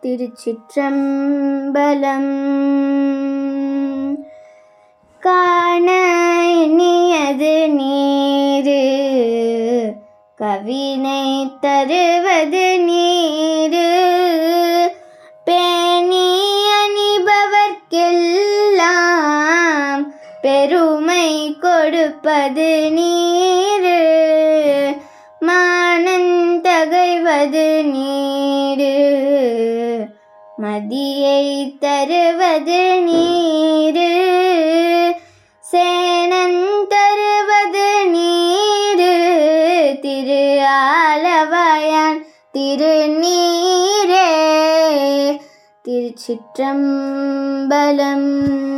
திருச்சிற்றம்பலம் காண இனியது நீரு கவினை தருவது நீரு பேணி அணிபவர்க்கெல்லாம் பெருமை கொடுப்பது நீரு மானந்தகைவது நீரு மதியை தருவது நீரு சேனன் தருவது நீரு திரு ஆலவயான் திருநீரே திருச்சிற்றம்பலம்